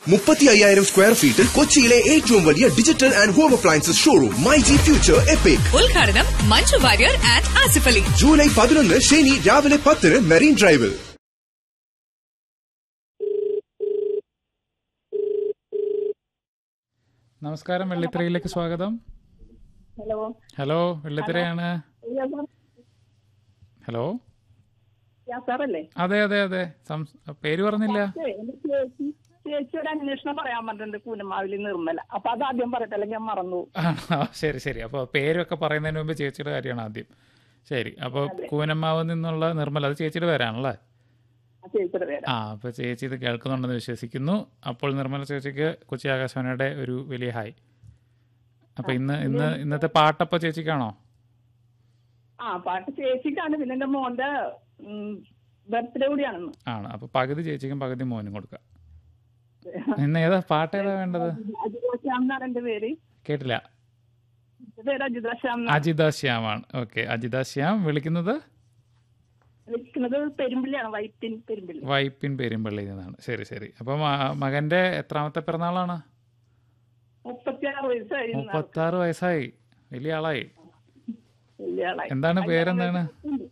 മുപ്പത്തി അയ്യായിരം സ്ക്വയർ ഫീറ്റിൽ കൊച്ചിയിലെ ഏറ്റവും വലിയ digital and home appliances showroom my G future epic ഉദ്ഘാടനം മഞ്ജു വാര്യർ ആൻഡ് ആസിഫ് അലി ജൂലൈ പതിനൊന്ന് ശനി രാവിലെ പത്തിന് മെറീൻ ഡ്രൈവിൽ നമസ്കാരം വെള്ളിത്തിരയിലേക്ക് സ്വാഗതം ഹലോ ഹലോ വെള്ളിത്തിരയാണ് ഹലോ സാറല്ലേ അതെ അതെ അതെ സംസ്- പേര് പറഞ്ഞില്ല എന്റെ ചേച്ചി ചേച്ചി ഒരു അന്വേഷണം പറയാൻ പറഞ്ഞിട്ടുണ്ട് കൂനമാവിലി നിർമ്മല അപ്പൊ അത് ആദ്യം പറയട്ടെ അല്ലെങ്കിൽ ഞാൻ മറന്നു പോകും. ആ, ശരി ശരി അപ്പോൾ പേരൊക്കെ പറയുന്നതിന് മുമ്പ് ചേച്ചിയുടെ കാര്യമാണ് ആദ്യം ശരി അപ്പോൾ കൂനമ്മാവ് നിന്നുള്ള നിർമ്മല അത് ചേച്ചിയുടെ പേരാണല്ലേ ആ ചേച്ചിയുടെ പേര് ആ അപ്പോൾ ചേച്ചി ഇത് കേൾക്കുന്നുണ്ടെന്ന് വിശ്വസിക്കുന്നു അപ്പോൾ നിർമ്മല ചേച്ചിക്ക് കൊച്ചി ആകാശവാണിയുടെ ഒരു വലിയ ഹായ് അപ്പോൾ ഇന്ന് ഇന്ന് ഇന്നത്തെ പാട്ടപ്പോൾ ചേച്ചിക്കാണോ ആ പാട്ട് ചേച്ചിക്കാണ് പിന്നെ എന്റെ മോന്റെ ബർത്ത്ഡേ കൂടിയാണെന്ന് ആണ് അപ്പോൾ പകുതി ചേച്ചിക്കും പകുതി മോനും കൊടുക്കാം ഇന്ന് ഏതാ പാട്ട് ഏതാ വേണ്ടത് അജിത ശ്യാം എന്നാണ് എന്റെ പേര് കേട്ടില്ല എന്റെ പേര് അജിത ശ്യാം എന്നാണ്. അജിത ശ്യാമാണ് ഓക്കെ അജിത ശ്യാം വിളിക്കുന്നത് വിളിക്കുന്നത് പെരുമ്പിള്ളിയാണ് വൈപ്പിൻ പെരുമ്പിള്ളി വൈപ്പിൻ പെരുമ്പള്ളിയിൽ നിന്നാണ് ശരി ശരി അപ്പൊ മ- മകന്റെ എത്രാമത്തെ പിറന്നാളാണ് മുപ്പത്തിയാറ് വയസ്സായി ഇന്ന്. മുപ്പത്താറ് വയസ്സായി വലിയ ആളായി വലിയ ആളായി. എന്താണ് പേരെന്താണ്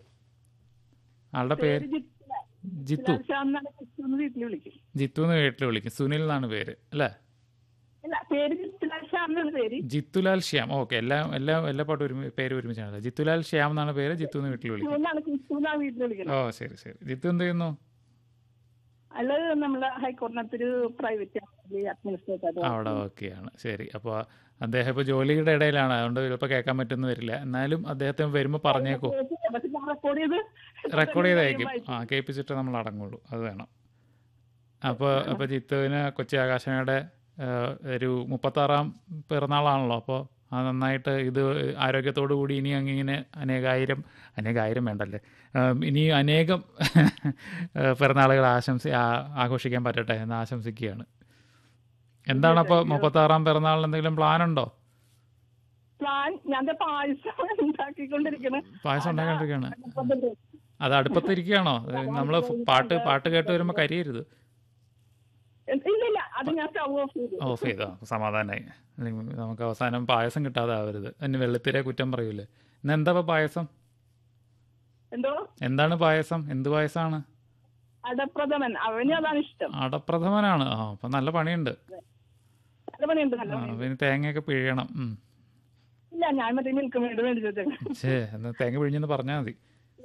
ആളുടെ പേര് പേര് ജിത്തുല. ജിത്തു ശ്യാം എന്നാണ് ജിത്തു എന്ന് വീട്ടിൽ വിളിക്കും ജിത്തു എന്ന് വീട്ടിൽ വിളിക്കും സുനിൽ എന്നാണ് പേര് അല്ലേ അല്ല പേര് ജിത്തുല ശ്യാം എന്നാണ് പേര് ജിത്തുലാൽ ശ്യാം ഓക്കെ എല്ലാ എല്ലാ എല്ലാ പാട്ടും ഒരുമി പേര് ഒരുമിച്ചാണ് ജിത്തുലാൽ ശ്യാം എന്നാണ് പേര് ജിത്തു എന്ന് വീട്ടിൽ വിളിക്കും ജിത്തുന്നാണ് ജിത്തു എന്നാണ് വീട്ടിൽ വിളിക്കുന്നത് ഓ ശരി ശരി ജിത്തു എന്ത് ചെയ്യുന്നു അല്ല നമ്മളെ ഹൈക്കോടതിനകത്തൊരു പ്രൈവറ്റ് അഡ്മിനിസ്ട്രേറ്റർ അവിടെ ഓക്കെയാണ് ശരി അപ്പോൾ അദ്ദേഹം ഇപ്പോൾ ജോലിയുടെ ഇടയിലാണ് അതുകൊണ്ട് ചിലപ്പോൾ കേൾക്കാൻ പറ്റുന്ന വരില്ല എന്നാലും അദ്ദേഹത്തെ വരുമ്പോൾ പറഞ്ഞേക്കൂ റെക്കോർഡ് ചെയ്ത് റെക്കോർഡ് ചെയ്തായിരിക്കും ആ കേൾപ്പിച്ചിട്ട് നമ്മൾ അടങ്ങുള്ളൂ അത് വേണം അപ്പോൾ അപ്പോൾ ജിത്തുവിന് കൊച്ചി ആകാശവാണിയുടെ ആ, ഒരു മുപ്പത്താറാം പിറന്നാളാണല്ലോ അപ്പോൾ അത് നന്നായിട്ട് ഇത് ആരോഗ്യത്തോടു കൂടി ഇനി അങ്ങിങ്ങനെ അനേകായിരം അനേകായിരം വേണ്ടല്ലേ ആ, ഇനി അനേകം ആ, പിറന്നാളുകൾ ആശംസ ആ- ആഘോഷിക്കാൻ പറ്റട്ടെ എന്ന് ആശംസിക്കുകയാണ് എന്താണ് അപ്പോൾ മുപ്പത്താറാം പിറന്നാളിന് എന്തെങ്കിലും പ്ലാൻ ഉണ്ടോ പ്ലാൻ ഞാൻ ദേ പായസം ഉണ്ടാക്കിക്കൊണ്ടിരിക്കണ് പായസം ഉണ്ടാക്കാണ്ടിരിക്കുകയാണ് അത് അടുപ്പത്തിരിക്കുകയാണോ നമ്മൾ പാട്ട് പാട്ട് കേട്ട് വരുമ്പോൾ കരിയരുത് ഇല്ല ഇല്ല അത് ഞാൻ സ്റ്റവ് ഓഫ് ചെയ്തു ഓഫ് ചെയ്തോ സമാധാനമായി അല്ലെങ്കിൽ നമുക്ക് അവസാനം പായസം കിട്ടാതെ ആവരുത് അതിന് വെള്ളത്തിരെ കുറ്റം പറയൂലേ ഇന്ന് എന്താ ഇപ്പൊ പായസം എന്തോ എന്താണ് പായസം എന്ത് പായസമാണ് അടപ്രഥമൻ അവന് അതാണ് ഇഷ്ടം അടപ്രഥമനാണ് ആ അപ്പൊ നല്ല പണിയുണ്ട് നല്ല പണിയുണ്ട് നല്ല ആ, പണിയുണ്ട് അപ്പൊ ഇനി തേങ്ങയൊക്കെ പിഴിയണം ഉം. ഇല്ല ഞാൻ മറ്റേ മിൽക്ക് മേട് മേടിച്ചു ഛേ എന്നാ തേങ്ങ പിഴിഞ്ഞെന്ന് പറഞ്ഞാൽ മതി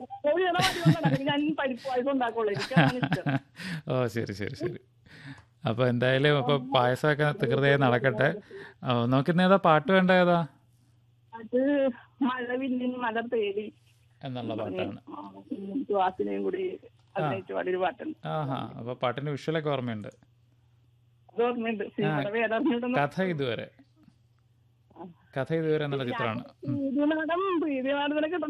ഞാൻ പരിപ്പ് പായസം ഉണ്ടാക്കുള്ളൂ എനിക്ക് അതാണ് ഇഷ്ടം ഓ ശരി ശരി ശരി അപ്പൊ എന്തായാലും അപ്പൊ പായസമൊക്കെ തീർച്ചയായും നടക്കട്ടെ ആ, നമുക്കിന്ന് ഏതാ പാട്ട് വേണ്ട ഏതാ അത് മഴ വില്ലിൻ മലർ തേടി എന്നുള്ള പാട്ടാണ് സുഹാസിനെയും കൂടി അഭിനയിച്ച പാടിയൊരു പാട്ടുണ്ട് ആഹാ അപ്പൊ പാട്ടിന്റെ വിഷ്വലൊക്കെ ഓർമ്മയുണ്ട് അത് ഓർമ്മയുണ്ട് സിനിമയുടെ പേരറിഞ്ഞിട്ടൊന്നും കഥ ഇതുവരെ കഥ ഇതുവരെ എന്നുള്ള ചിത്രമാണ് പ്രീതി മാഡം പ്രീതി മാഡത്തിനെ കിട്ടണം